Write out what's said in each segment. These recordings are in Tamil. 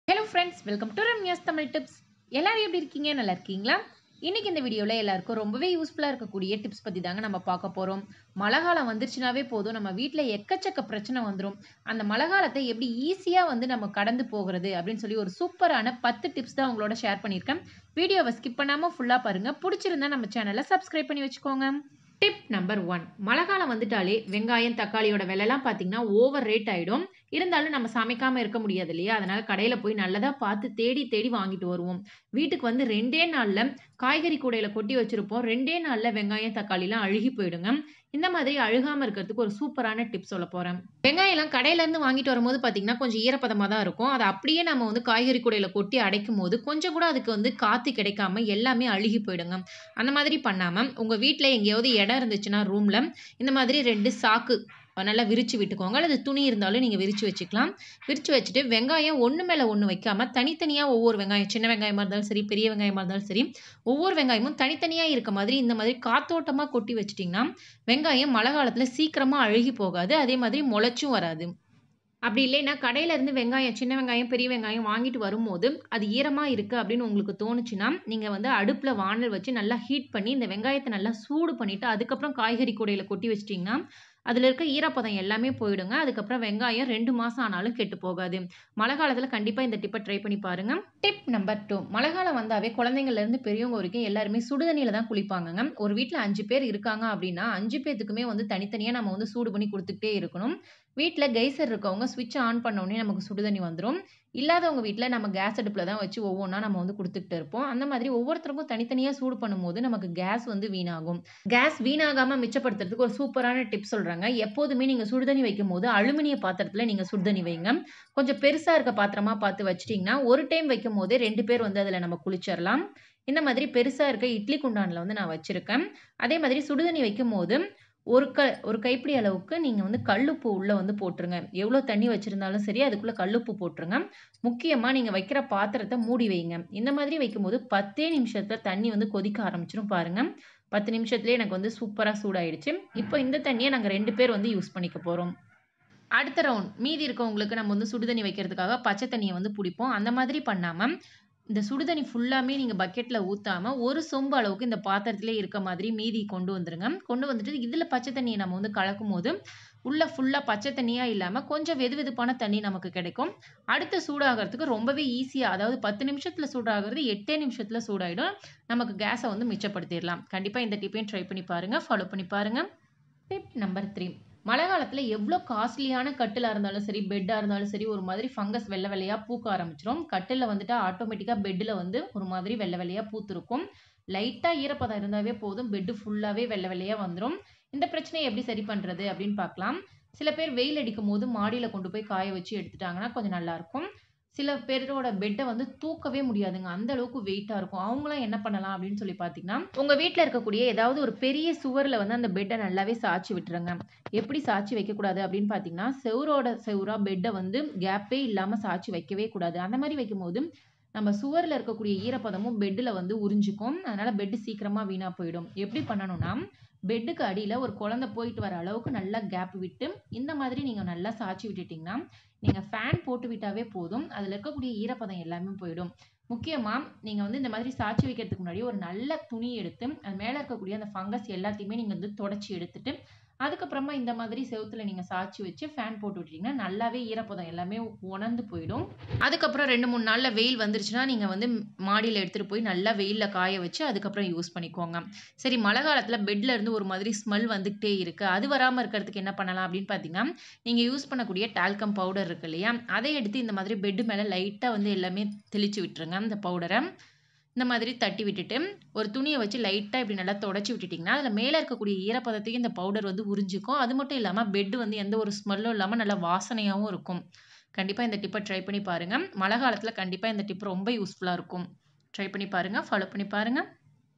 hello friends welcome to Ramya's Tamil tips எல்லாரும் எப்படி இருக்கீங்க நல்லா இருக்கீங்களா இன்னைக்கு இந்த வீடியோவில் எல்லாருக்கும் ரொம்பவே யூஸ்ஃபுல்லாக இருக்கக்கூடிய டிப்ஸ் பற்றி தாங்க நம்ம பார்க்க போகிறோம் மழை காலம் வந்துருச்சுனாவே போதும் நம்ம வீட்டில் எக்கச்சக்க பிரச்சனை வந்துடும் அந்த மழை காலத்தை எப்படி ஈஸியாக வந்து நம்ம கடந்து போகிறது அப்படின்னு சொல்லி ஒரு சூப்பரான பத்து டிப்ஸ் தான் உங்களோட ஷேர் பண்ணியிருக்கேன் வீடியோவை ஸ்கிப் பண்ணாமல் ஃபுல்லாக பாருங்கள் பிடிச்சிருந்தா நம்ம சேனலை சப்ஸ்கிரைப் பண்ணி வச்சுக்கோங்க டிப் நம்பர் ஒன் மழை காலம் வந்துட்டாலே வெங்காயம் தக்காளியோட விலைலாம் பார்த்தீங்கன்னா ஓவர் ரேட் ஆகிடும் இருந்தாலும் நம்ம சமைக்காமல் இருக்க முடியாது இல்லையா அதனால் கடையில் போய் நல்லதாக பார்த்து தேடி தேடி வாங்கிட்டு வருவோம் வீட்டுக்கு வந்து ரெண்டே நாளில் காய்கறி கூடையில் கொட்டி வச்சுருப்போம் ரெண்டே நாளில் வெங்காயம் தக்காளிலாம் அழுகி போயிடுங்க இந்த மாதிரி அழுகாமல் இருக்கிறதுக்கு ஒரு சூப்பரான டிப் சொல்ல போகிறேன் வெங்காயம்லாம் கடையிலேருந்து வாங்கிட்டு வரும்போது பார்த்தீங்கன்னா கொஞ்சம் ஈரப்பதமாக தான் இருக்கும் அதை அப்படியே நம்ம வந்து காய்கறி கூடையில் கொட்டி அடைக்கும் போது கொஞ்சம் கூட அதுக்கு வந்து காற்று கிடைக்காம எல்லாமே அழுகி போயிடுங்க அந்த மாதிரி பண்ணாமல் உங்கள் வீட்டில் எங்கேயாவது இடம் இருந்துச்சுன்னா ரூமில் இந்த மாதிரி ரெண்டு சாக்கு நல்லா விரிச்சு விட்டுக்கோங்க அல்லது துணி இருந்தாலும் நீங்கள் விரிச்சு வச்சுக்கலாம் விரிச்சு வச்சுட்டு வெங்காயம் ஒன்று மேலே ஒன்று வைக்காமல் தனித்தனியாக ஒவ்வொரு வெங்காயம் சின்ன வெங்காயமாக இருந்தாலும் சரி பெரிய வெங்காயமாக இருந்தாலும் சரி ஒவ்வொரு வெங்காயமும் தனித்தனியாக இருக்க மாதிரி இந்த மாதிரி காத்தோட்டமாக கொட்டி வச்சிட்டிங்கன்னா வெங்காயம் மழை காலத்தில் சீக்கிரமாக அழுகி போகாது அதே மாதிரி முளைச்சும் வராது அப்படி இல்லைன்னா கடையிலேருந்து வெங்காயம் சின்ன வெங்காயம் பெரிய வெங்காயம் வாங்கிட்டு வரும்போது அது ஈரமாக இருக்குது அப்படின்னு உங்களுக்கு தோணுச்சுன்னா நீங்கள் வந்து அடுப்பில் வானல் வச்சு நல்லா ஹீட் பண்ணி இந்த வெங்காயத்தை நல்லா சூடு பண்ணிவிட்டு அதுக்கப்புறம் காய்கறி கூடையில் கொட்டி வச்சிட்டிங்கன்னா அதில் இருக்க ஈரப்பதம் எல்லாமே போயிடுங்க அதுக்கப்புறம் வெங்காயம் ரெண்டு மாதம் ஆனாலும் கெட்டு போகாது மழை காலத்தில் கண்டிப்பாக இந்த டிப்பை ட்ரை பண்ணி பாருங்க டிப் நம்பர் டூ மழை காலம் வந்தாவே குழந்தைங்கள்லேருந்து பெரியவங்க வரைக்கும் எல்லாருமே சுடுதண்ணியில் தான் குளிப்பாங்கங்க ஒரு வீட்டில் அஞ்சு பேர் இருக்காங்க அப்படின்னா அஞ்சு பேத்துக்குமே வந்து தனித்தனியாக நம்ம வந்து சூடு பண்ணி கொடுத்துக்கிட்டே இருக்கணும் வீட்டில் கைசர் இருக்கவங்க சுவிட்ச் ஆன் பண்ணோடனே நமக்கு சுடுதண்ணி வந்துடும் இல்லாதவங்க வீட்டில் நம்ம கேஸ் அடுப்பில் தான் வச்சு ஒவ்வொன்றா நம்ம வந்து கொடுத்துக்கிட்டு இருப்போம் அந்த மாதிரி ஒவ்வொருத்தருக்கும் தனித்தனியாக சூடு பண்ணும்போது நமக்கு கேஸ் வந்து வீணாகும் கேஸ் வீணாகாமல் மிச்சப்படுத்துறதுக்கு ஒரு சூப்பரான டிப் சொல்கிறாங்க எப்போதுமே நீங்கள் சுடுதண்ணி வைக்கும் போது அலுமினிய பாத்திரத்தில் நீங்கள் சுடுதண்ணி வைங்க கொஞ்சம் பெருசாக இருக்க பாத்திரமா பார்த்து வச்சிட்டிங்கன்னா ஒரு டைம் வைக்கும் போது ரெண்டு பேர் வந்து அதில் நம்ம குளிச்சிடலாம் இந்த மாதிரி பெருசாக இருக்க இட்லி குண்டானில் வந்து நான் வச்சுருக்கேன் அதே மாதிரி சுடுதண்ணி வைக்கும் போது ஒரு க ஒரு கைப்பிடி அளவுக்கு நீங்கள் வந்து கல்லுப்பு உள்ளே வந்து போட்டுருங்க எவ்வளோ தண்ணி வச்சுருந்தாலும் சரி அதுக்குள்ளே கல்லுப்பு போட்டுருங்க முக்கியமாக நீங்கள் வைக்கிற பாத்திரத்தை மூடி வைங்க இந்த மாதிரி வைக்கும்போது பத்தே நிமிஷத்தில் தண்ணி வந்து கொதிக்க ஆரம்பிச்சிடும் பாருங்கள் பத்து நிமிஷத்துலேயே எனக்கு வந்து சூப்பராக சூடாயிடுச்சு இப்போ இந்த தண்ணியை நாங்கள் ரெண்டு பேர் வந்து யூஸ் பண்ணிக்க போகிறோம் அடுத்த ரவுண்ட் மீதி இருக்கவங்களுக்கு நம்ம வந்து சுடுதண்ணி வைக்கிறதுக்காக பச்சை தண்ணியை வந்து பிடிப்போம் அந்த மாதிரி பண்ணாமல் இந்த சுடுதண்ணி ஃபுல்லாமே நீங்கள் பக்கெட்டில் ஊற்றாமல் ஒரு சொம்பு அளவுக்கு இந்த பாத்திரத்திலே இருக்க மாதிரி மீதி கொண்டு வந்துருங்க கொண்டு வந்துட்டு இதில் பச்சை தண்ணியை நம்ம வந்து கலக்கும் போது உள்ளே ஃபுல்லாக பச்சை தண்ணியாக இல்லாமல் கொஞ்சம் வெது வெதுப்பான தண்ணி நமக்கு கிடைக்கும் அடுத்து சூடாகிறதுக்கு ரொம்பவே ஈஸியாக அதாவது பத்து நிமிஷத்தில் சூடாகிறது எட்டே நிமிஷத்தில் சூடாயிடும் நமக்கு கேஸை வந்து மிச்சப்படுத்திடலாம் கண்டிப்பாக இந்த டிப்பையும் ட்ரை பண்ணி பாருங்கள் ஃபாலோ பண்ணி பாருங்கள் டிப் நம்பர் த்ரீ மழை காலத்தில் எவ்வளோ காஸ்ட்லியான கட்டிலாக இருந்தாலும் சரி பெட்டாக இருந்தாலும் சரி ஒரு மாதிரி ஃபங்கஸ் வெள்ளை வெள்ளையாக பூக்க ஆரம்பிச்சிடும் கட்டில் வந்துட்டு ஆட்டோமேட்டிக்காக பெட்டில் வந்து ஒரு மாதிரி வெள்ளை வெள்ளையாக பூத்துருக்கும் லைட்டாக ஈரப்பதம் இருந்தாவே போதும் பெட்டு ஃபுல்லாகவே வெள்ளை வெள்ளையாக வந்துடும் இந்த பிரச்சனையை எப்படி சரி பண்ணுறது அப்படின்னு பார்க்கலாம் சில பேர் வெயில் அடிக்கும் போது மாடியில் கொண்டு போய் காய வச்சு எடுத்துட்டாங்கன்னா கொஞ்சம் நல்லாயிருக்கும் சில பேரோட பெட்டை வந்து தூக்கவே முடியாதுங்க அந்த அளவுக்கு வெயிட்டாக இருக்கும் அவங்களாம் என்ன பண்ணலாம் அப்படின்னு சொல்லி பார்த்தீங்கன்னா உங்கள் வீட்டில் இருக்கக்கூடிய ஏதாவது ஒரு பெரிய சுவரில் வந்து அந்த பெட்டை நல்லாவே சாய்ச்சி விட்டுருங்க எப்படி சாய்ச்சி வைக்கக்கூடாது அப்படின்னு பார்த்தீங்கன்னா செவரோட செவராக பெட்டை வந்து கேப்பே இல்லாமல் சாய்ச்சி வைக்கவே கூடாது அந்த மாதிரி வைக்கும்போது நம்ம சுவரில் இருக்கக்கூடிய ஈரப்பதமும் பெட்டில் வந்து உறிஞ்சிக்கும் அதனால் பெட்டு சீக்கிரமாக வீணாக போயிடும் எப்படி பண்ணணும்னா பெட்டுக்கு அடியில் ஒரு குழந்தை போயிட்டு வர அளவுக்கு நல்லா கேப் விட்டு இந்த மாதிரி நீங்கள் நல்லா சாய்ச்சி விட்டுட்டிங்கன்னா நீங்கள் ஃபேன் போட்டு விட்டாவே போதும் அதில் இருக்கக்கூடிய ஈரப்பதம் எல்லாமே போயிடும் முக்கியமாக நீங்கள் வந்து இந்த மாதிரி சாய்ச்சி வைக்கிறதுக்கு முன்னாடி ஒரு நல்ல துணி எடுத்து அது மேலே இருக்கக்கூடிய அந்த ஃபங்கஸ் எல்லாத்தையுமே நீங்கள் வந்து தொடச்சி எடுத்துட்டு அதுக்கப்புறமா இந்த மாதிரி செவுத்துல நீங்கள் சாய்ச்சி வச்சு ஃபேன் போட்டு விட்டீங்கன்னா நல்லாவே ஈரப்பதம் எல்லாமே உணர்ந்து போயிடும் அதுக்கப்புறம் ரெண்டு மூணு நாளில் வெயில் வந்துருச்சுன்னா நீங்கள் வந்து மாடியில் எடுத்துகிட்டு போய் நல்லா வெயிலில் காய வச்சு அதுக்கப்புறம் யூஸ் பண்ணிக்கோங்க சரி மழை காலத்தில் பெட்டில் இருந்து ஒரு மாதிரி ஸ்மெல் வந்துக்கிட்டே இருக்குது அது வராமல் இருக்கிறதுக்கு என்ன பண்ணலாம் அப்படின்னு பார்த்தீங்கன்னா நீங்கள் யூஸ் பண்ணக்கூடிய டால்கம் பவுடர் இருக்கு இல்லையா அதை எடுத்து இந்த மாதிரி பெட்டு மேலே லைட்டாக வந்து எல்லாமே தெளித்து விட்டுருங்க அந்த பவுடரை இந்த மாதிரி தட்டி விட்டுட்டு ஒரு துணியை வச்சு லைட்டாக இப்படி நல்லா தொடச்சி விட்டுட்டிங்கன்னா அதில் மேலே இருக்கக்கூடிய ஈரப்பதத்தையும் இந்த பவுடர் வந்து உறிஞ்சிக்கும் அது மட்டும் இல்லாமல் பெட்டு வந்து எந்த ஒரு ஸ்மெல்லும் இல்லாமல் நல்லா வாசனையாகவும் இருக்கும் கண்டிப்பாக இந்த டிப்பை ட்ரை பண்ணி பாருங்கள் மழை காலத்தில் கண்டிப்பாக இந்த டிப் ரொம்ப யூஸ்ஃபுல்லாக இருக்கும் ட்ரை பண்ணி பாருங்கள் ஃபாலோ பண்ணி பாருங்கள்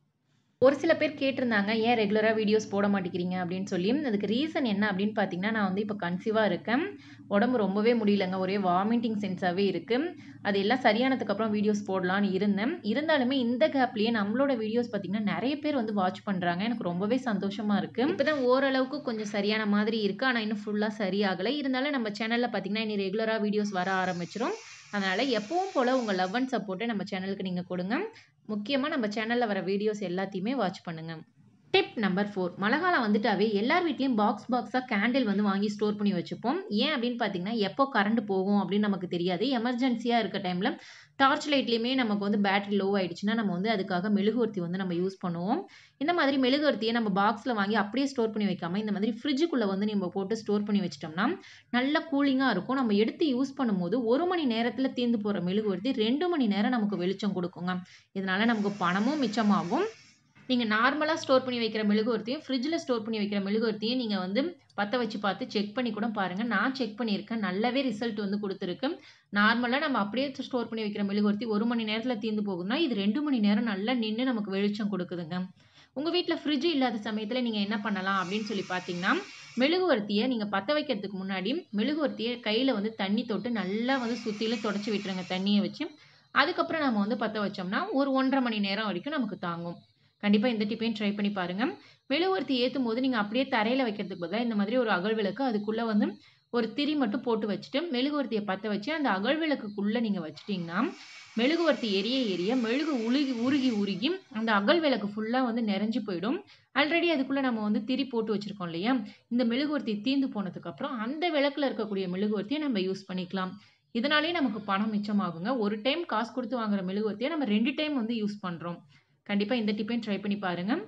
ஒரு சில பேர் கேட்டிருந்தாங்க ஏன் ரெகுலராக வீடியோஸ் போட மாட்டேங்கிறீங்க அப்படின்னு சொல்லி அதுக்கு ரீசன் என்ன அப்படின்னு பார்த்தீங்கன்னா நான் வந்து இப்போ கன்சீவாக இருக்கேன் உடம்பு ரொம்பவே முடியலங்க ஒரே வாமிட்டிங் சென்ஸாகவே இருக்குது அது எல்லாம் சரியானதுக்கப்புறம் வீடியோஸ் போடலான்னு இருந்தேன் இருந்தாலுமே இந்த கேப்லேயே நம்மளோட வீடியோஸ் பார்த்திங்கன்னா நிறைய பேர் வந்து வாட்ச் பண்ணுறாங்க எனக்கு ரொம்பவே சந்தோஷமாக இருக்குது இப்போ தான் ஓரளவுக்கு கொஞ்சம் சரியான மாதிரி இருக்குது ஆனால் இன்னும் ஃபுல்லாக சரியாகலை இருந்தாலும் நம்ம சேனலில் பார்த்திங்கன்னா இனி ரெகுலராக வீடியோஸ் வர ஆரம்பிச்சிரும் அதனால் எப்பவும் போல் உங்கள் லவ் அண்ட் சப்போர்ட்டை நம்ம சேனலுக்கு நீங்கள் கொடுங்க முக்கியமாக நம்ம சேனலில் வர வீடியோஸ் எல்லாத்தையுமே வாட்ச் பண்ணுங்கள் டிப் நம்பர் ஃபோர் மழை காலம் வந்துட்டாவே எல்லார் வீட்லேயும் பாக்ஸ் பாக்ஸாக கேண்டில் வந்து வாங்கி ஸ்டோர் பண்ணி வச்சுப்போம் ஏன் அப்படின்னு பார்த்தீங்கன்னா எப்போ கரண்ட் போகும் அப்படின்னு நமக்கு தெரியாது எமர்ஜென்சியாக இருக்க டைமில் டார்ச் லைட்லேயுமே நமக்கு வந்து பேட்டரி லோ ஆயிடுச்சுன்னா நம்ம வந்து அதுக்காக மெழுகுவர்த்தி வந்து நம்ம யூஸ் பண்ணுவோம் இந்த மாதிரி மெழுகுவர்த்தியை நம்ம பாக்ஸில் வாங்கி அப்படியே ஸ்டோர் பண்ணி வைக்காம இந்த மாதிரி ஃப்ரிட்ஜுக்குள்ளே வந்து நம்ம போட்டு ஸ்டோர் பண்ணி வச்சிட்டோம்னா நல்ல கூலிங்காக இருக்கும் நம்ம எடுத்து யூஸ் பண்ணும்போது ஒரு மணி நேரத்தில் தீர்ந்து போகிற மெழுகுவர்த்தி ரெண்டு மணி நேரம் நமக்கு வெளிச்சம் கொடுக்குங்க இதனால நமக்கு பணமும் மிச்சமாகும் நீங்கள் நார்மலாக ஸ்டோர் பண்ணி வைக்கிற மெழுகுவர்த்தியும் ஃப்ரிட்ஜில் ஸ்டோர் பண்ணி வைக்கிற மெழுகுவர்த்தியும் நீங்கள் வந்து பற்ற வச்சு பார்த்து செக் பண்ணி கூட பாருங்கள் நான் செக் பண்ணியிருக்கேன் நல்லாவே ரிசல்ட் வந்து கொடுத்துருக்கு நார்மலாக நம்ம அப்படியே ஸ்டோர் பண்ணி வைக்கிற மெழுகுவர்த்தி ஒரு மணி நேரத்தில் தீர்ந்து போகுதுன்னா இது ரெண்டு மணி நேரம் நல்லா நின்று நமக்கு வெளிச்சம் கொடுக்குதுங்க உங்கள் வீட்டில் ஃப்ரிட்ஜ் இல்லாத சமயத்தில் நீங்கள் என்ன பண்ணலாம் அப்படின்னு சொல்லி பார்த்தீங்கன்னா மெழுகுவர்த்தியை நீங்கள் பற்ற வைக்கிறதுக்கு முன்னாடி மெழுகுவர்த்தியை கையில் வந்து தண்ணி தொட்டு நல்லா வந்து சுற்றிலும் தொடச்சி விட்டுருங்க தண்ணியை வச்சு அதுக்கப்புறம் நம்ம வந்து பற்ற வச்சோம்னா ஒரு ஒன்றரை மணி நேரம் வரைக்கும் நமக்கு தாங்கும் கண்டிப்பாக இந்த டிப்பையும் ட்ரை பண்ணி பாருங்கள் மெழுகுவர்த்தி ஏற்றும் போது நீங்கள் அப்படியே தரையில் வைக்கிறதுக்கு பதிலாக இந்த மாதிரி ஒரு அகல் விளக்கு அதுக்குள்ளே வந்து ஒரு திரி மட்டும் போட்டு வச்சுட்டு மெழுகுவர்த்தியை பற்ற வச்சு அந்த அகல் விளக்குக்குள்ளே நீங்கள் வச்சிட்டிங்கன்னா மெழுகுவர்த்தி எரிய எரிய மெழுகு உருகி உருகி உருகி அந்த அகல் விளக்கு ஃபுல்லாக வந்து நிறைஞ்சு போயிடும் ஆல்ரெடி அதுக்குள்ளே நம்ம வந்து திரி போட்டு வச்சுருக்கோம் இல்லையா இந்த மெழுகுவர்த்தி தீர்ந்து போனதுக்கப்புறம் அந்த விளக்கில் இருக்கக்கூடிய மெழுகுவர்த்தியை நம்ம யூஸ் பண்ணிக்கலாம் இதனாலே நமக்கு பணம் மிச்சமாகுங்க ஒரு டைம் காசு கொடுத்து வாங்குற மெழுகுவர்த்தியை நம்ம ரெண்டு டைம் வந்து யூஸ் பண்ணுறோம் கண்டிப்பாக இந்த டிப்பையும் ட்ரை பண்ணி பாருங்கள்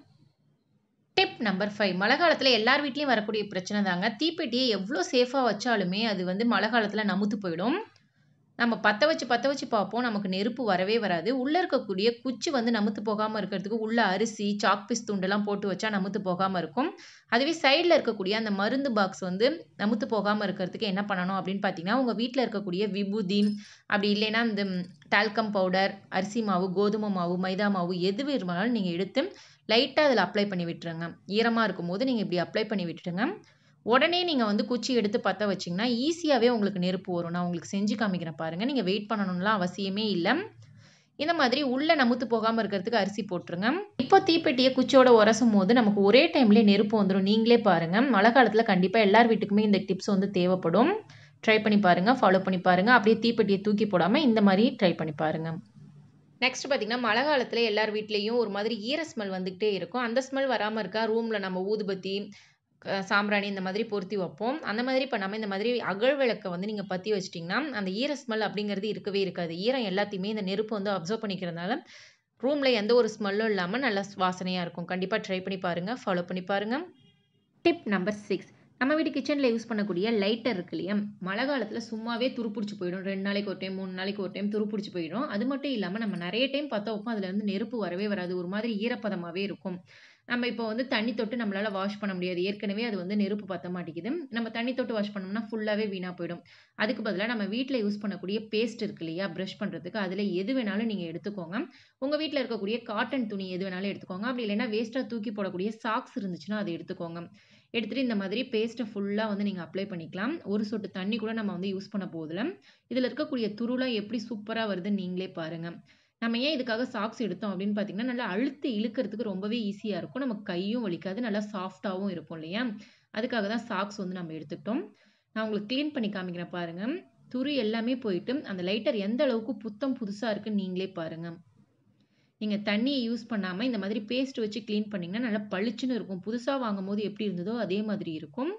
டிப் நம்பர் ஃபைவ் மழை காலத்தில் எல்லார் வீட்லேயும் வரக்கூடிய பிரச்சனை தாங்க தீப்பெட்டியை எவ்வளோ சேஃபாக வச்சாலுமே அது வந்து மழை காலத்தில் நமுத்து போயிடும் நம்ம பற்ற வச்சு பற்ற வச்சு பார்ப்போம் நமக்கு நெருப்பு வரவே வராது உள்ளே இருக்கக்கூடிய குச்சி வந்து நமுத்து போகாமல் இருக்கிறதுக்கு உள்ள அரிசி சாக் பீஸ் துண்டெல்லாம் போட்டு வச்சா நமுத்து போகாமல் இருக்கும் அதுவே சைடில் இருக்கக்கூடிய அந்த மருந்து பாக்ஸ் வந்து நமுத்து போகாமல் இருக்கிறதுக்கு என்ன பண்ணணும் அப்படின்னு பார்த்தீங்கன்னா உங்கள் வீட்டில் இருக்கக்கூடிய விபூதி அப்படி இல்லைன்னா இந்த டால்கம் பவுடர் அரிசி மாவு கோதுமை மாவு மைதா மாவு எது வேணுமானாலும் நீங்கள் எடுத்து லைட்டாக அதில் அப்ளை பண்ணி விட்டுருங்க ஈரமாக இருக்கும்போது நீங்கள் இப்படி அப்ளை பண்ணி விட்டுட்டுங்க உடனே நீங்கள் வந்து குச்சி எடுத்து பற்ற வச்சிங்கன்னா ஈஸியாகவே உங்களுக்கு நெருப்பு வரும் நான் உங்களுக்கு செஞ்சு காமிக்கிறேன் பாருங்கள் நீங்கள் வெயிட் பண்ணணும்லாம் அவசியமே இல்லை இந்த மாதிரி உள்ளே நமுத்து போகாமல் இருக்கிறதுக்கு அரிசி போட்டுருங்க இப்போ தீப்பெட்டியை குச்சியோட உரசும் போது நமக்கு ஒரே டைம்லேயே நெருப்பு வந்துடும் நீங்களே பாருங்கள் மழை காலத்தில் கண்டிப்பாக எல்லார் வீட்டுக்குமே இந்த டிப்ஸ் வந்து தேவைப்படும் ட்ரை பண்ணி பாருங்கள் ஃபாலோ பண்ணி பாருங்கள் அப்படியே தீப்பெட்டியை தூக்கி போடாமல் இந்த மாதிரி ட்ரை பண்ணி பாருங்கள் நெக்ஸ்ட் பார்த்திங்கன்னா மழை காலத்தில் எல்லார் வீட்லேயும் ஒரு மாதிரி ஈர ஸ்மெல் வந்துக்கிட்டே இருக்கும் அந்த ஸ்மெல் வராமல் இருக்கா ரூமில் நம்ம ஊதுபத்தி சாம்பிராணி இந்த மாதிரி பொருத்தி வைப்போம் அந்த மாதிரி பண்ணாமல் இந்த மாதிரி அகல் விளக்கை வந்து நீங்கள் பற்றி வச்சிட்டிங்கன்னா அந்த ஈர ஸ்மெல் அப்படிங்கிறது இருக்கவே இருக்காது ஈரம் எல்லாத்தையுமே இந்த நெருப்பு வந்து அப்சர்வ் பண்ணிக்கிறதுனால ரூமில் எந்த ஒரு ஸ்மெல்லும் இல்லாமல் நல்ல வாசனையாக இருக்கும் கண்டிப்பாக ட்ரை பண்ணி பாருங்கள் ஃபாலோ பண்ணி பாருங்கள் டிப் நம்பர் சிக்ஸ் நம்ம வீட்டு கிச்சனில் யூஸ் பண்ணக்கூடிய லைட்டர் இருக்கு இல்லையா மழை காலத்தில் சும்மாவே துருப்பிடிச்சு போயிடும் ரெண்டு நாளைக்கு ஒரு டைம் மூணு நாளைக்கு ஒரு டைம் துருப்பிடிச்சு போயிடும் அது மட்டும் இல்லாமல் நம்ம நிறைய டைம் பார்த்தா வைப்போம் அதில் வந்து நெருப்பு வரவே வராது ஒரு மாதிரி ஈரப்பதமாகவே இருக்கும் நம்ம இப்போ வந்து தண்ணி தொட்டு நம்மளால் வாஷ் பண்ண முடியாது ஏற்கனவே அது வந்து நெருப்பு பற்ற மாட்டேங்குது நம்ம தண்ணி தொட்டு வாஷ் பண்ணோம்னா ஃபுல்லாகவே வீணாக போயிடும் அதுக்கு பதிலாக நம்ம வீட்டில் யூஸ் பண்ணக்கூடிய பேஸ்ட் இருக்கு இல்லையா ப்ரஷ் பண்ணுறதுக்கு அதில் எது வேணாலும் நீங்கள் எடுத்துக்கோங்க உங்கள் வீட்டில் இருக்கக்கூடிய காட்டன் துணி எது வேணாலும் எடுத்துக்கோங்க அப்படி இல்லைன்னா வேஸ்ட்டாக தூக்கி போடக்கூடிய சாக்ஸ் இருந்துச்சுன்னா அதை எடுத்துக்கோங்க எடுத்துகிட்டு இந்த மாதிரி பேஸ்ட்டை ஃபுல்லாக வந்து நீங்கள் அப்ளை பண்ணிக்கலாம் ஒரு சொட்டு தண்ணி கூட நம்ம வந்து யூஸ் பண்ண போதில் இதில் இருக்கக்கூடிய துருலாம் எப்படி சூப்பராக வருதுன்னு நீங்களே பாருங்கள் நம்ம ஏன் இதுக்காக சாக்ஸ் எடுத்தோம் அப்படின்னு பார்த்தீங்கன்னா நல்லா அழுத்து இழுக்கிறதுக்கு ரொம்பவே ஈஸியாக இருக்கும் நமக்கு கையும் வலிக்காது நல்லா சாஃப்டாகவும் இருக்கும் இல்லையா அதுக்காக தான் சாக்ஸ் வந்து நம்ம எடுத்துக்கிட்டோம் நான் உங்களுக்கு க்ளீன் பண்ணி காமிக்கிறேன் பாருங்கள் துரு எல்லாமே போயிட்டு அந்த லைட்டர் எந்த அளவுக்கு புத்தம் புதுசாக இருக்குன்னு நீங்களே பாருங்கள் நீங்கள் தண்ணியை யூஸ் பண்ணாமல் இந்த மாதிரி பேஸ்ட் வச்சு க்ளீன் பண்ணிங்கன்னா நல்லா பளிச்சுன்னு இருக்கும் புதுசாக வாங்கும் போது எப்படி இருந்ததோ அதே மாதிரி இருக்கும்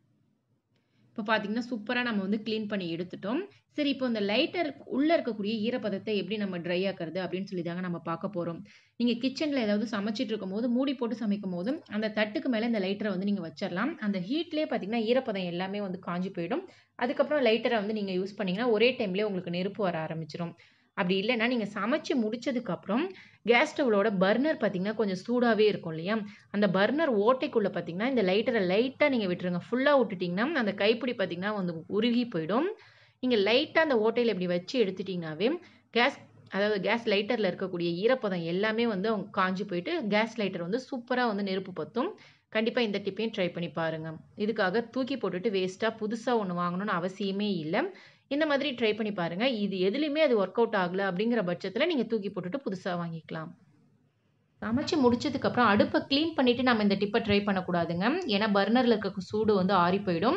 இப்போ பார்த்தீங்கன்னா சூப்பராக நம்ம வந்து க்ளீன் பண்ணி எடுத்துட்டோம் சரி இப்போ இந்த லைட்டர் உள்ளே இருக்கக்கூடிய ஈரப்பதத்தை எப்படி நம்ம ட்ரை ஆக்குறது அப்படின்னு சொல்லி தாங்க நம்ம பார்க்க போகிறோம் நீங்கள் கிச்சனில் ஏதாவது சமைச்சிட்டு இருக்கும் போது மூடி போட்டு சமைக்கும் போது அந்த தட்டுக்கு மேலே இந்த லைட்டரை வந்து நீங்கள் வச்சிடலாம் அந்த ஹீட்லேயே பார்த்தீங்கன்னா ஈரப்பதம் எல்லாமே வந்து காஞ்சி போயிடும் அதுக்கப்புறம் லைட்டரை வந்து நீங்கள் யூஸ் பண்ணிங்கன்னா ஒரே டைம்லேயே உங்களுக்கு நெருப்பு வர ஆரம்பிச்சிடும் அப்படி இல்லைன்னா நீங்கள் சமைச்சு முடிச்சதுக்கப்புறம் கேஸ் ஸ்டவ்வோட பர்னர் பார்த்தீங்கன்னா கொஞ்சம் சூடாகவே இருக்கும் இல்லையா அந்த பர்னர் ஓட்டைக்குள்ளே பார்த்தீங்கன்னா இந்த லைட்டரை லைட்டாக நீங்கள் விட்டுருங்க ஃபுல்லாக விட்டுட்டிங்கன்னா அந்த கைப்பிடி பார்த்தீங்கன்னா வந்து உருகி போயிடும் நீங்கள் லைட்டாக அந்த ஓட்டையில் இப்படி வச்சு எடுத்துட்டிங்கனாவே கேஸ் அதாவது கேஸ் லைட்டரில் இருக்கக்கூடிய ஈரப்பதம் எல்லாமே வந்து அவங்க காஞ்சி போயிட்டு கேஸ் லைட்டர் வந்து சூப்பராக வந்து நெருப்பு பற்றும் கண்டிப்பாக இந்த டிப்பையும் ட்ரை பண்ணி பாருங்கள் இதுக்காக தூக்கி போட்டுட்டு வேஸ்ட்டாக புதுசாக ஒன்று வாங்கணும்னு அவசியமே இல்லை இந்த மாதிரி ட்ரை பண்ணி பாருங்கள் இது எதுலேயுமே அது ஒர்க் அவுட் ஆகலை அப்படிங்கிற பட்சத்தில் நீங்கள் தூக்கி போட்டுட்டு புதுசாக வாங்கிக்கலாம் சமைச்சு முடிச்சதுக்கப்புறம் அடுப்பை க்ளீன் பண்ணிவிட்டு நம்ம இந்த டிப்பை ட்ரை பண்ணக்கூடாதுங்க ஏன்னா பர்னரில் இருக்க சூடு வந்து ஆறி போயிடும்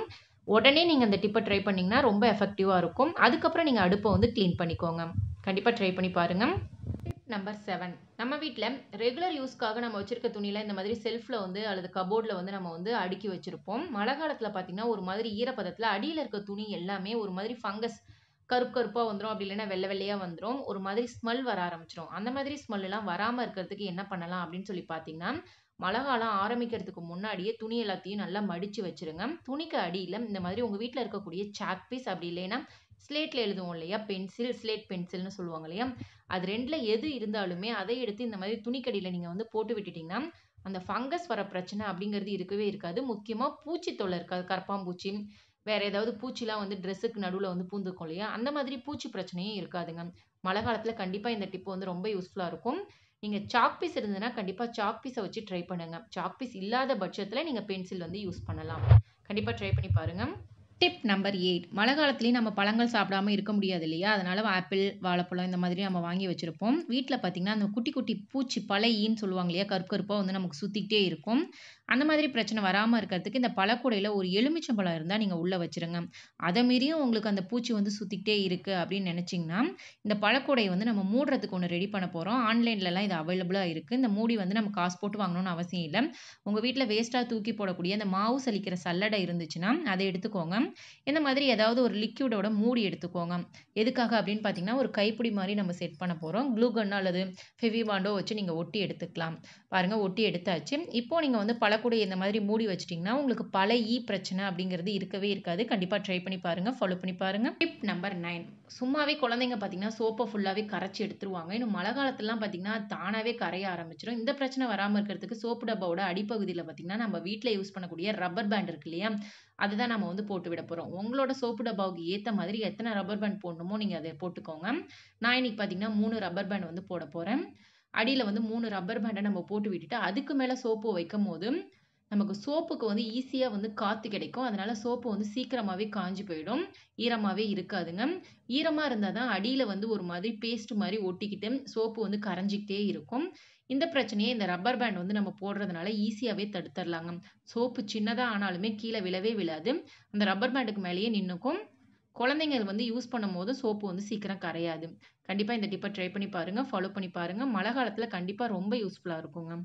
உடனே நீங்கள் இந்த டிப்பை ட்ரை பண்ணிங்கன்னா ரொம்ப எஃபெக்டிவாக இருக்கும் அதுக்கப்புறம் நீங்கள் அடுப்பை வந்து க்ளீன் பண்ணிக்கோங்க கண்டிப்பாக ட்ரை பண்ணி பாருங்கள் நம்பர் செவன் நம்ம வீட்டில் ரெகுலர் யூஸ்க்காக நம்ம வச்சிருக்க துணியில் இந்த மாதிரி செல்ஃபில் வந்து அல்லது கபோர்டில் வந்து நம்ம வந்து அடுக்கி வச்சுருப்போம் மழை காலத்தில் பார்த்தீங்கன்னா ஒரு மாதிரி ஈரப்பதத்தில் அடியில் இருக்க துணி எல்லாமே ஒரு மாதிரி ஃபங்கஸ் கருப்பு கருப்பாக வந்துடும் அப்படி இல்லைன்னா வெள்ளை வெள்ளையாக வந்துடும் ஒரு மாதிரி ஸ்மெல் வர ஆரம்பிச்சிடும் அந்த மாதிரி ஸ்மெல்லாம் வராமல் இருக்கிறதுக்கு என்ன பண்ணலாம் அப்படின்னு சொல்லி பார்த்தீங்கன்னா மழை காலம் ஆரம்பிக்கிறதுக்கு முன்னாடியே துணி எல்லாத்தையும் நல்லா மடித்து வச்சிருங்க துணிக்கு அடியில் இந்த மாதிரி உங்கள் வீட்டில் இருக்கக்கூடிய சாக் பீஸ் அப்படி இல்லைன்னா ஸ்லேட்டில் எழுதுவோம் இல்லையா பென்சில் ஸ்லேட் பென்சில்னு சொல்லுவாங்க இல்லையா அது ரெண்டில் எது இருந்தாலுமே அதை எடுத்து இந்த மாதிரி துணிக்கடியில் நீங்கள் வந்து போட்டு விட்டுட்டிங்கன்னா அந்த ஃபங்கஸ் வர பிரச்சனை அப்படிங்கிறது இருக்கவே இருக்காது முக்கியமாக பூச்சி தொல்லை இருக்காது கரப்பாம்பூச்சி வேற ஏதாவது பூச்சிலாம் வந்து ட்ரெஸ்ஸுக்கு நடுவில் வந்து பூந்துக்கும் இல்லையா அந்த மாதிரி பூச்சி பிரச்சனையும் இருக்காதுங்க மழை காலத்தில் கண்டிப்பாக இந்த டிப் வந்து ரொம்ப யூஸ்ஃபுல்லாக இருக்கும் நீங்கள் சாக் பீஸ் இருந்ததுன்னா கண்டிப்பாக சாக் பீஸை வச்சு ட்ரை பண்ணுங்க சாக் பீஸ் இல்லாத பட்சத்தில் நீங்கள் பென்சில் வந்து யூஸ் பண்ணலாம் கண்டிப்பாக ட்ரை பண்ணி பாருங்கள் டிப் நம்பர் எயிட் மழை காலத்துலேயும் நம்ம பழங்கள் சாப்பிடாம இருக்க முடியாது இல்லையா அதனால ஆப்பிள் வாழைப்பழம் இந்த மாதிரி நம்ம வாங்கி வச்சுருப்போம் வீட்டில் பார்த்தீங்கன்னா அந்த குட்டி குட்டி பூச்சி பழையின்னு சொல்லுவாங்க இல்லையா கருப்பு கருப்பாக வந்து நமக்கு சுற்றிக்கிட்டே இருக்கும் அந்த மாதிரி பிரச்சனை வராமல் இருக்கிறதுக்கு இந்த பழக்கூடையில் ஒரு எலுமிச்சம்பழம் இருந்தால் நீங்கள் உள்ளே வச்சுருங்க அதை மீறியும் உங்களுக்கு அந்த பூச்சி வந்து சுற்றிக்கிட்டே இருக்குது அப்படின்னு நினச்சிங்கன்னா இந்த பழக்கூடையை வந்து நம்ம மூடுறதுக்கு ஒன்று ரெடி பண்ண போகிறோம் ஆன்லைன்லலாம் இது அவைலபிளாக இருக்குது இந்த மூடி வந்து நம்ம காசு போட்டு வாங்கணும்னு அவசியம் இல்லை உங்கள் வீட்டில் வேஸ்ட்டாக தூக்கி போடக்கூடிய அந்த மாவு சலிக்கிற சல்லடை இருந்துச்சுன்னா அதை எடுத்துக்கோங்க இந்த மாதிரி ஏதாவது ஒரு லிக்யூடோட மூடி எடுத்துக்கோங்க எதுக்காக அப்படின்னு பார்த்தீங்கன்னா ஒரு கைப்பிடி மாதிரி நம்ம செட் பண்ண போகிறோம் க்ளூகன் அல்லது ஃபெவிபாண்டோ வச்சு நீங்கள் ஒட்டி எடுத்துக்கலாம் பாருங்கள் ஒட்டி எடுத்தாச்சு இப்போ நீங்கள் வந்து பழக்கூடை இந்த மாதிரி மூடி வச்சிட்டிங்கன்னா உங்களுக்கு பல ஈ பிரச்சனை அப்படிங்கிறது இருக்கவே இருக்காது கண்டிப்பாக ட்ரை பண்ணி பாருங்கள் ஃபாலோ பண்ணி பாருங்கள் டிப் நம்பர் நைன் சும்மாவே குழந்தைங்க பார்த்தீங்கன்னா சோப்பை ஃபுல்லாகவே கரைச்சி எடுத்துருவாங்க இன்னும் மழை காலத்துலலாம் பார்த்தீங்கன்னா தானாகவே கரைய ஆரம்பிச்சிடும் இந்த பிரச்சனை வராமல் இருக்கிறதுக்கு சோப்பு டப்பாவோட அடிப்பகுதியில் பார்த்தீங்கன்னா நம்ம வீட்டில் யூஸ் பண்ணக்கூடிய ரப்பர் பேண்ட் இருக்கு இல்லையா அதுதான் நம்ம வந்து போட்டு விட போகிறோம் உங்களோட சோப்பு டப்பாவுக்கு ஏற்ற மாதிரி எத்தனை ரப்பர் பேண்ட் போடணுமோ நீங்கள் அதை போட்டுக்கோங்க நான் இன்னைக்கு பார்த்தீங்கன்னா மூணு ரப்பர் பேண்ட் வந்து போட போகிறேன் அடியில் வந்து மூணு ரப்பர் பேண்டை நம்ம போட்டு விட்டுட்டு அதுக்கு மேலே சோப்பு வைக்கும் போது நமக்கு சோப்புக்கு வந்து ஈஸியாக வந்து காற்று கிடைக்கும் அதனால சோப்பு வந்து சீக்கிரமாகவே காஞ்சி போயிடும் ஈரமாகவே இருக்காதுங்க ஈரமாக இருந்தால் தான் அடியில் வந்து ஒரு மாதிரி பேஸ்ட் மாதிரி ஒட்டிக்கிட்டு சோப்பு வந்து கரைஞ்சிக்கிட்டே இருக்கும் இந்த பிரச்சனையை இந்த ரப்பர் பேண்ட் வந்து நம்ம போடுறதுனால ஈஸியாகவே தடுத்துடலாங்க சோப்பு சின்னதாக ஆனாலுமே கீழே விழவே விழாது அந்த ரப்பர் பேண்டுக்கு மேலேயே நின்றுக்கும் குழந்தைங்க வந்து யூஸ் பண்ணும் போது சோப்பு வந்து சீக்கிரம் கரையாது கண்டிப்பாக இந்த டிப்பை ட்ரை பண்ணி பாருங்கள் ஃபாலோ பண்ணி பாருங்கள் மழை காலத்தில் கண்டிப்பாக ரொம்ப யூஸ்ஃபுல்லாக இருக்குங்க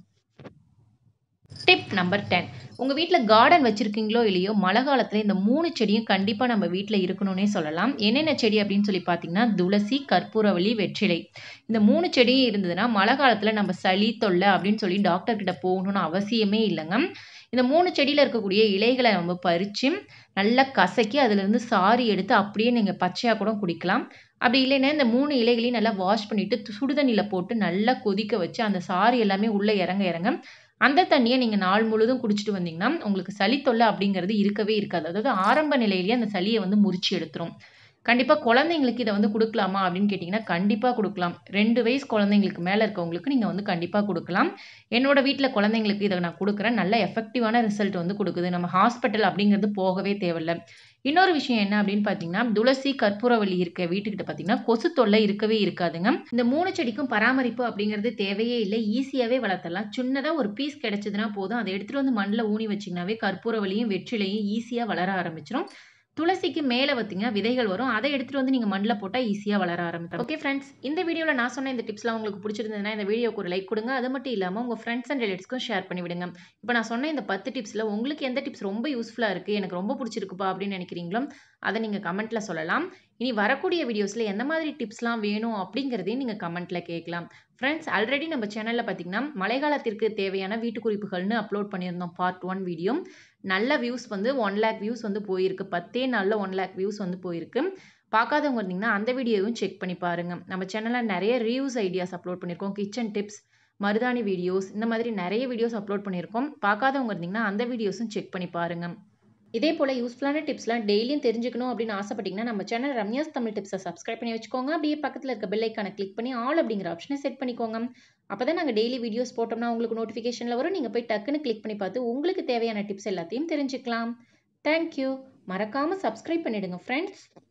டிப் நம்பர் டென் உங்கள் வீட்டில் கார்டன் வச்சுருக்கீங்களோ இல்லையோ மழை காலத்தில் இந்த மூணு செடியும் கண்டிப்பாக நம்ம வீட்டில் இருக்கணும்னே சொல்லலாம் என்னென்ன செடி அப்படின்னு சொல்லி பார்த்தீங்கன்னா துளசி கற்பூரவள்ளி வெற்றிலை இந்த மூணு செடியும் இருந்ததுன்னா மழை காலத்தில் நம்ம சளி தொல்லை அப்படின்னு சொல்லி டாக்டர் கிட்ட போகணும்னு அவசியமே இல்லைங்க இந்த மூணு செடியில் இருக்கக்கூடிய இலைகளை நம்ம பறித்து நல்லா கசக்கி அதுலேருந்து சாரி எடுத்து அப்படியே நீங்கள் பச்சையாக கூட குடிக்கலாம் அப்படி இல்லைன்னா இந்த மூணு இலைகளையும் நல்லா வாஷ் பண்ணிவிட்டு சுடுதண்ணியில் போட்டு நல்லா கொதிக்க வச்சு அந்த சாறு எல்லாமே உள்ளே இறங்க இறங்க அந்த தண்ணியை நீங்கள் நாள் முழுதும் குடிச்சிட்டு வந்தீங்கன்னா உங்களுக்கு சளி தொல்லை அப்படிங்கிறது இருக்கவே இருக்காது அதாவது ஆரம்ப நிலையிலேயே அந்த சளியை வந்து முறிச்சு எடுத்துரும் கண்டிப்பாக குழந்தைங்களுக்கு இதை வந்து கொடுக்கலாமா அப்படின்னு கேட்டிங்கன்னா கண்டிப்பாக கொடுக்கலாம் ரெண்டு வயசு குழந்தைங்களுக்கு மேலே இருக்கவங்களுக்கு நீங்கள் வந்து கண்டிப்பாக கொடுக்கலாம் என்னோட வீட்டில் குழந்தைங்களுக்கு இதை நான் கொடுக்குறேன் நல்ல எஃபெக்டிவான ரிசல்ட் வந்து கொடுக்குது நம்ம ஹாஸ்பிட்டல் அப்படிங்கிறது போகவே தேவையில்லை இன்னொரு விஷயம் என்ன அப்படின்னு பார்த்தீங்கன்னா துளசி கற்பூரவள்ளி இருக்க வீட்டுக்கிட்ட பார்த்தீங்கன்னா கொசு தொல்லை இருக்கவே இருக்காதுங்க இந்த மூணு செடிக்கும் பராமரிப்பு அப்படிங்கிறது தேவையே இல்லை ஈஸியாகவே வளர்த்தலாம் சின்னதாக ஒரு பீஸ் கிடைச்சதுன்னா போதும் அதை எடுத்துகிட்டு வந்து மண்ணில் ஊனி வச்சிங்கனாவே கற்பூரவள்ளியும் வெற்றிலையும் ஈஸியாக வளர ஆரம்பிச்சிடும் துளசிக்கு மேலே பார்த்தீங்கன்னா விதைகள் வரும் அதை எடுத்துகிட்டு வந்து நீங்கள் மண்ணில் போட்டால் ஈஸியாக வளர ஆரம்பிக்கும் ஓகே ஃப்ரெண்ட்ஸ் இந்த வீடியோவில் நான் சொன்ன இந்த டிப்ஸ்லாம் உங்களுக்கு பிடிச்சிருந்ததுன்னா இந்த வீடியோக்கு ஒரு லைக் கொடுங்க அது மட்டும் இல்லாமல் உங்கள் ஃப்ரெண்ட்ஸ் அண்ட் ரிலேட்டிவ்ஸ்க்கும் ஷேர் பண்ணி விடுங்க இப்போ நான் சொன்ன இந்த பத்து டிப்ஸில் உங்களுக்கு எந்த டிப்ஸ் ரொம்ப யூஸ்ஃபுல்லாக இருக்குது எனக்கு ரொம்ப பிடிச்சிருக்குப்பா அப்படின்னு நினைக்கிறீங்களோ அதை நீங்கள் கமெண்ட்டில் சொல்லலாம் இனி வரக்கூடிய வீடியோஸில் எந்த மாதிரி டிப்ஸ்லாம் வேணும் அப்படிங்கிறதையும் நீங்கள் கமெண்ட்டில் கேட்கலாம் ஃப்ரெண்ட்ஸ் ஆல்ரெடி நம்ம சேனலில் பார்த்தீங்கன்னா மழைக்காலத்திற்கு தேவையான வீட்டு குறிப்புகள்னு அப்லோட் பண்ணியிருந்தோம் பார்ட் ஒன் வீடியோ நல்ல வியூஸ் வந்து ஒன் லேக் வியூஸ் வந்து போயிருக்கு பத்தே நாளில் ஒன் லேக் வியூஸ் வந்து போயிருக்கு பார்க்காதவங்க இருந்தீங்கன்னா அந்த வீடியோவும் செக் பண்ணி பாருங்கள் நம்ம சேனலில் நிறைய ரிவ்யூஸ் ஐடியாஸ் அப்லோட் பண்ணியிருக்கோம் கிச்சன் டிப்ஸ் மருதாணி வீடியோஸ் இந்த மாதிரி நிறைய வீடியோஸ் அப்லோட் பண்ணியிருக்கோம் பார்க்காதவங்க இருந்தீங்கன்னா அந்த வீடியோஸும் செக் பண்ணி பாருங்கள் இதே போல் யூஸ்ஃபுல்லான டிப்ஸ்லாம் டெய்லியும் தெரிஞ்சுக்கணும் அப்படின்னு ஆசைப்பட்டீங்கன்னா நம்ம சேனல் ரம்யாஸ் தமிழ் டிப்ஸை சப்ஸ்கிரைப் பண்ணி வச்சுக்கோங்க அப்படியே பக்கத்தில் இருக்க பெல் ஐக்கானை கிளிக் பண்ணி ஆல் அப்படிங்கிற ஆப்ஷனை செட் பண்ணிக்கோங்க அப்போ தான் நாங்கள் டெய்லி வீடியோஸ் போட்டோம்னா உங்களுக்கு நோட்டிஃபிகேஷனில் வரும் நீங்கள் போய் டக்குன்னு கிளிக் பண்ணி பார்த்து உங்களுக்கு தேவையான டிப்ஸ் எல்லாத்தையும் தெரிஞ்சுக்கலாம் தேங்க்யூ மறக்காமல் சப்ஸ்கிரைப் பண்ணிவிடுங்க ஃப்ரெண்ட்ஸ்